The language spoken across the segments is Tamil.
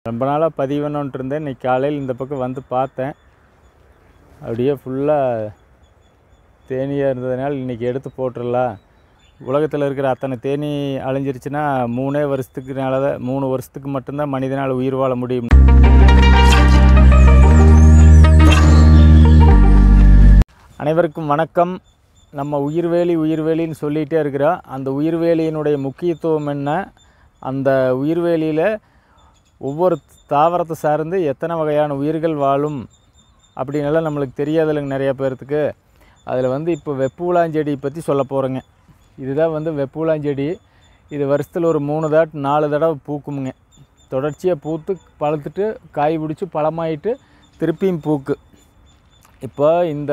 ரொம்ப நாளாக பதிவுன்னு இருந்தேன் இன்னைக்கு காலையில் இந்த பக்கம் வந்து பார்த்தேன் அப்படியே ஃபுல்லாக தேனியாக இருந்ததுனால இன்றைக்கி எடுத்து போட்டுடலாம் உலகத்தில் இருக்கிற அத்தனை தேனி அழிஞ்சிருச்சுன்னா மூணே வருஷத்துக்குனால தான் மூணு வருஷத்துக்கு மட்டும்தான் மனிதனால் உயிர் வாழ முடியும் அனைவருக்கும் வணக்கம் நம்ம உயிர்வேலி உயிர்வேலின்னு சொல்லிகிட்டே இருக்கிறோம் அந்த உயிர்வேலியினுடைய முக்கியத்துவம் என்ன அந்த உயிர்வேலியில் ஒவ்வொரு தாவரத்தை சார்ந்து எத்தனை வகையான உயிர்கள் வாழும் அப்படின்னெல்லாம் நம்மளுக்கு தெரியாதுல்லைங்க நிறையா பேர்த்துக்கு அதில் வந்து இப்போ வெப்பூலாஞ்செடி பற்றி சொல்ல போகிறேங்க இதுதான் வந்து வெப்பூலாஞ்செடி இது வருஷத்தில் ஒரு மூணு தாட் நாலு தடவை பூக்குமுங்க தொடர்ச்சியாக பூத்து பழுத்துட்டு காய் பிடிச்சி பழமாயிட்டு திருப்பியும் பூக்கு இப்போ இந்த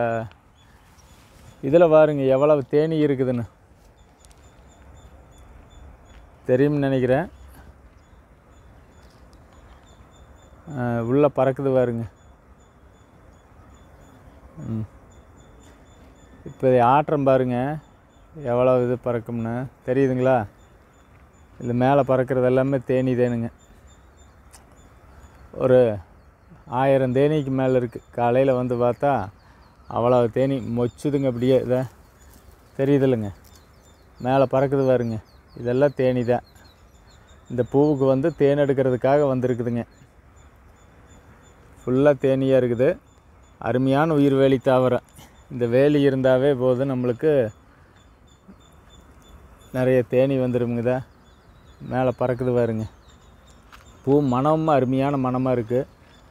இதில் பாருங்க எவ்வளவு தேனி இருக்குதுன்னு தெரியும்னு நினைக்கிறேன் உள்ளே பறக்குது பாருங்க ம் இப்போ இதை ஆட்டுறேன் பாருங்க எவ்வளோ இது பறக்கும்னு தெரியுதுங்களா இது மேலே பறக்கிறது எல்லாமே தேனி தேனுங்க ஒரு ஆயிரம் தேனிக்கு மேலே இருக்குது காலையில் வந்து பார்த்தா அவ்வளோ தேனி மொச்சுதுங்க அப்படியே இதை தெரியுதுல்லைங்க மேலே பறக்குது பாருங்க இதெல்லாம் தேனி தான் இந்த பூவுக்கு வந்து தேன் எடுக்கிறதுக்காக வந்திருக்குதுங்க ஃபுல்லாக தேனியாக இருக்குது அருமையான உயிர் வேலி தாவரம் இந்த வேலி இருந்தாவே போதும் நம்மளுக்கு நிறைய தேனி வந்துடுமுங்கதா மேலே பறக்குது பாருங்க பூ மனமும் அருமையான மனமாக இருக்குது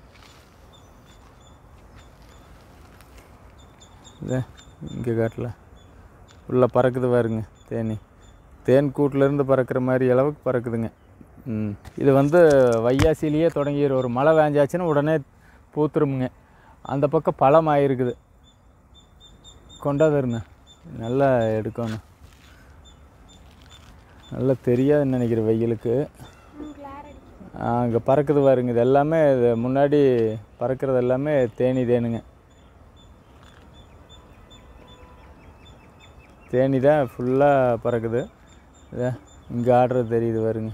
இதை இங்கே காட்டல உள்ளே பறக்குது பாருங்க தேனி தேன் கூட்டிலேருந்து பறக்கிற மாதிரி அளவுக்கு பறக்குதுங்க ம் இது வந்து வையாசிலேயே தொடங்கிற ஒரு மழை வேஞ்சாச்சுன்னா உடனே பூத்துருமுங்க அந்த பக்கம் பழம் ஆயிருக்குது கொண்டாதுருங்க நல்லா எடுக்கணும் நல்லா தெரியாதுன்னு நினைக்கிறேன் வெயிலுக்கு அங்கே பறக்குது பாருங்க இது எல்லாமே இது முன்னாடி பறக்கிறது எல்லாமே தேனி தேனுங்க தேனி தான் ஃபுல்லாக பறக்குது இதை இங்கே ஆடுறது தெரியுது பாருங்க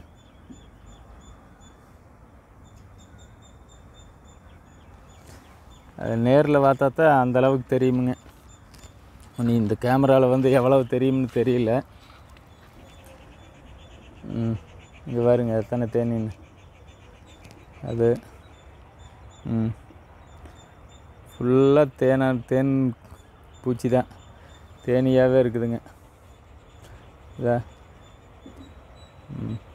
அது நேரில் பார்த்தா தான் அந்த அளவுக்கு தெரியுமுங்க நீ இந்த கேமராவில் வந்து எவ்வளவு தெரியும்னு தெரியல ம் இங்கே பாருங்க எத்தனை தேனின்னு அது ம் ஃபுல்லாக தேனா தேன் பூச்சி தான் தேனியாகவே இருக்குதுங்க இதா ம்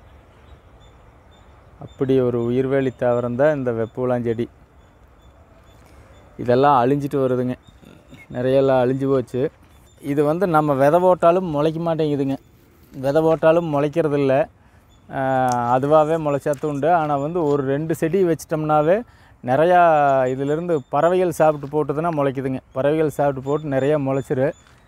அப்படி ஒரு உயிர்வேலி தாவரம் தான் இந்த வெப்பூலாஞ்செடி இதெல்லாம் அழிஞ்சிட்டு வருதுங்க நிறையெல்லாம் அழிஞ்சு போச்சு இது வந்து நம்ம விதை போட்டாலும் முளைக்க மாட்டேங்குதுங்க விதை போட்டாலும் முளைக்கிறதில்ல அதுவாகவே முளைச்சாத்து உண்டு ஆனால் வந்து ஒரு ரெண்டு செடி வச்சிட்டோம்னாவே நிறையா இதிலிருந்து பறவைகள் சாப்பிட்டு போட்டுதுன்னா முளைக்குதுங்க பறவைகள் சாப்பிட்டு போட்டு நிறையா முளைச்சிரு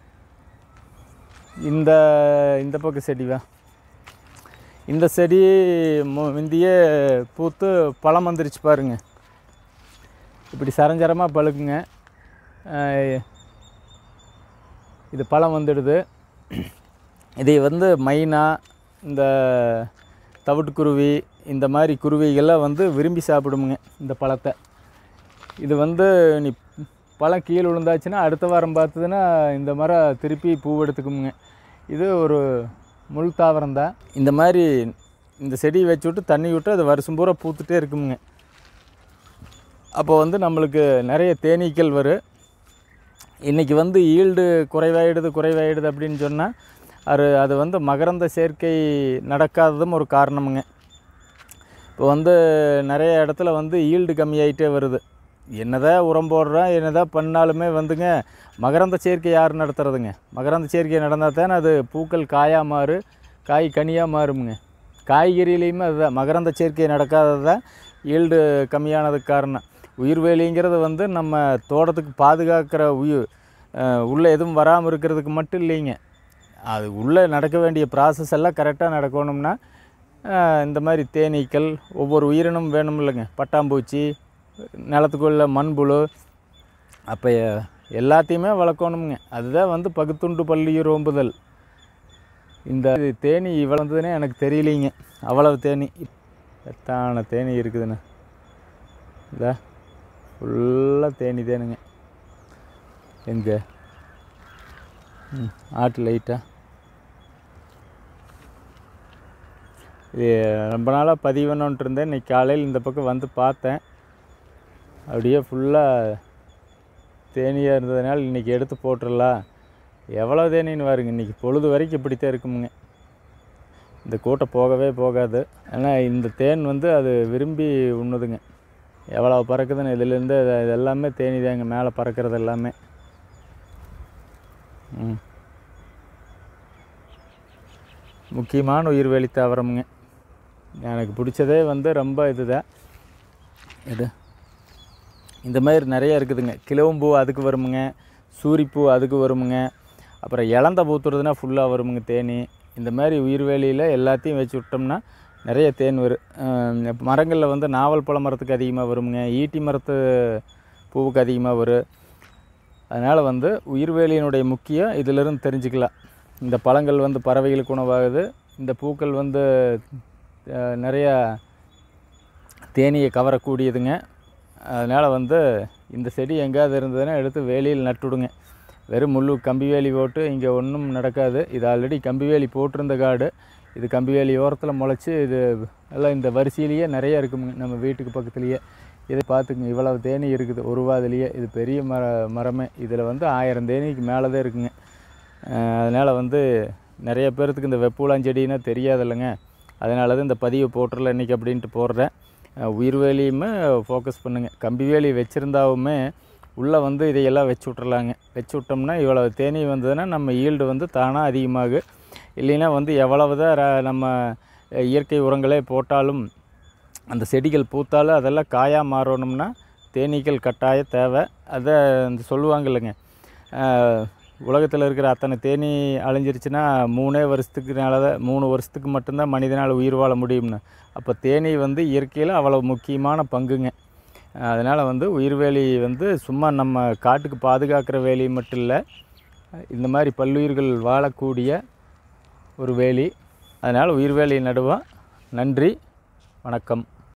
இந்த இந்த பக்கம் செடிவா இந்த செடி மு- முந்தியே பூத்து பழம் வந்துருச்சு பாருங்க இப்படி சரஞ்சரமாக பழுக்குங்க அஹ் இது பழம் வந்துடுது இதை வந்து மைனா இந்த தவிட்டுக்குருவி இந்த மாதிரி குருவிகள்லாம் வந்து விரும்பி சாப்பிடுமுங்க இந்த பழத்தை இது வந்து நீ பழம் கீழே விழுந்தாச்சுன்னா அடுத்த வாரம் பார்த்ததுன்னா இந்த மரம் திருப்பி பூ எடுத்துக்குமுங்க இது ஒரு முள் தாவரம் தான் இந்த மாதிரி இந்த செடியை வச்சு விட்டு தண்ணி விட்டு அது வருஷம் பூரா பூத்துட்டே இருக்குமுங்க அப்போ வந்து நம்மளுக்கு நிறைய தேனீக்கள் வரும் இன்றைக்கி வந்து ஈல்டு குறைவாயிடுது குறைவாயிடுது அப்படின்னு சொன்னால் அது அது வந்து மகரந்த சேர்க்கை நடக்காததும் ஒரு காரணமுங்க இப்போ வந்து நிறைய இடத்துல வந்து ஈல்டு கம்மியாயிட்டே வருது என்னதான் உரம் போடுறோம் என்னதான் பண்ணாலுமே வந்துங்க மகரந்த சேர்க்கை யார் நடத்துறதுங்க மகரந்த சேர்க்கை நடந்தால் தானே அது பூக்கள் காயாக மாறு காய் கனியாக மாறுமுங்க காய்கறியிலையுமே அதுதான் மகரந்த சேர்க்கை நடக்காதது தான் ஈல்டு கம்மியானதுக்கு காரணம் உயிர்வேலிங்கிறது வந்து நம்ம தோட்டத்துக்கு பாதுகாக்கிற உயிர் உள்ளே எதுவும் வராமல் இருக்கிறதுக்கு மட்டும் இல்லைங்க அது உள்ளே நடக்க வேண்டிய ப்ராசஸ் எல்லாம் கரெக்டாக நடக்கணும்னா அஹ், இந்த மாதிரி தேனீக்கள் ஒவ்வொரு உயிரினம் வேணும் இல்லைங்க பட்டாம்பூச்சி நிலத்துக்குள்ள மண்புழு அப்போ எல்லாத்தையுமே வளர்க்கணுங்க அதுதான் வந்து பகுத்துண்டு பள்ளியூர் ஓம்புதல் இந்த தேனி இவ்வளவுதுன்னே எனக்கு தெரியலைங்க அவ்வளவு தேனி எத்தான தேனி இருக்குதுன்னு இதா ஃபுல்லாக தேனி தேனுங்க எங்கே ம் ஆட்டு லைட்டாக இது ரொம்ப நாளாக பதிவு பண்ணோன்ட்டு இருந்தேன் இன்னைக்கு காலையில் இந்த பக்கம் வந்து பார்த்தேன் அப்படியே ஃபுல்லாக தேனியாக இருந்ததுனால இன்றைக்கி எடுத்து போட்டுடலாம் எவ்வளோ தேனின்னு பாருங்க இன்றைக்கி பொழுது வரைக்கும் இப்படித்தான் இருக்குமுங்க இந்த கூட்டம் போகவே போகாது ஆனால் இந்த தேன் வந்து அது விரும்பி உண்ணுதுங்க எவ்வளோ பறக்குதுன்னு இதுலேருந்து இது இது எல்லாமே தேனி தாங்க மேலே பறக்கிறது எல்லாமே ம் முக்கியமான உயிர்வேலி தாவரமுங்க எனக்கு பிடிச்சதே வந்து ரொம்ப இதுதான் இது இந்த மாதிரி நிறைய இருக்குதுங்க கிழவம்பூ அதுக்கு வருமுங்க சூரிப்பூ அதுக்கு வருமுங்க அப்புறம் இளந்த பூத்துறதுனா ஃபுல்லாக வருமுங்க தேனி இந்த மாதிரி உயிர்வேலியில் எல்லாத்தையும் வச்சு விட்டோம்னா நிறைய தேன் வரும் அஹ் மரங்களில் வந்து நாவல் பழ மரத்துக்கு அதிகமாக வருமுங்க ஈட்டி மரத்து பூவுக்கு அதிகமாக வரும் அதனால் வந்து உயிர்வேலியினுடைய முக்கியம் இதிலிருந்து தெரிஞ்சுக்கலாம் இந்த பழங்கள் வந்து பறவைகளுக்கு உணவாகுது இந்த பூக்கள் வந்து அஹ், நிறையா தேனியை கவரக்கூடியதுங்க அதனால் வந்து இந்த செடி எங்கேயாவது இருந்ததுன்னா எடுத்து வேலியில் நட்டுவிடுங்க வெறும் முள்ளு கம்பி வேலி போட்டு இங்கே ஒன்றும் நடக்காது இது ஆல்ரெடி கம்பி வேலி போட்டிருந்த காடு இது கம்பி வேலி ஓரத்தில் முளைச்சி இது எல்லாம் இந்த வரிசையிலேயே நிறைய இருக்குமுங்க நம்ம வீட்டுக்கு பக்கத்துலேயே இதை பார்த்துக்குங்க இவ்வளவு தேனி இருக்குது ஒரு வாதிலேயே இது பெரிய மர மரமே இதில் வந்து ஆயிரம் தேனிக்கு மேலே தான் இருக்குங்க அதனால் வந்து நிறைய பேர்த்துக்கு இந்த வெப்பூலாஞ்செடின்னா தெரியாதில்லைங்க அதனால தான் இந்த பதிவை போட்டுறல இன்றைக்கி அப்படின்ட்டு போடுறேன் அஹ் உயிர்வேலியுமே ஃபோக்கஸ் பண்ணுங்கள் கம்பி வேலி வச்சுருந்தாவுமே உள்ளே வந்து இதையெல்லாம் வச்சு விட்றலாங்க வச்சு விட்டோம்னா இவ்வளோ தேனி வந்ததுன்னா நம்ம ஈல்டு வந்து தானாக அதிகமாகும் இல்லைன்னா வந்து எவ்வளவு தான் ர- நம்ம அஹ், இயற்கை உரங்களே போட்டாலும் அந்த செடிகள் பூத்தாலும் அதெல்லாம் காயாக மாறணும்னா தேனீக்கள் கட்டாய தேவை அதை அந்த சொல்லுவாங்க இல்லைங்க உலகத்தில் இருக்கிற அத்தனை தேனி அழிஞ்சிருச்சுன்னா மூணே வருஷத்துக்குனால தான் மூணு வருஷத்துக்கு மட்டும்தான் மனிதனால் உயிர் வாழ முடியும்னு அப்போ தேனி வந்து இயற்கையில் அவ்வளோ முக்கியமான பங்குங்க அதனால் வந்து உயிர்வேலி வந்து சும்மா நம்ம காட்டுக்கு பாதுகாக்கிற வேலி மட்டும் இல்லை இந்த மாதிரி பல்லுயிர்கள் வாழக்கூடிய ஒரு வேலி அதனால் உயிர்வேலி நடுவோம் நன்றி வணக்கம்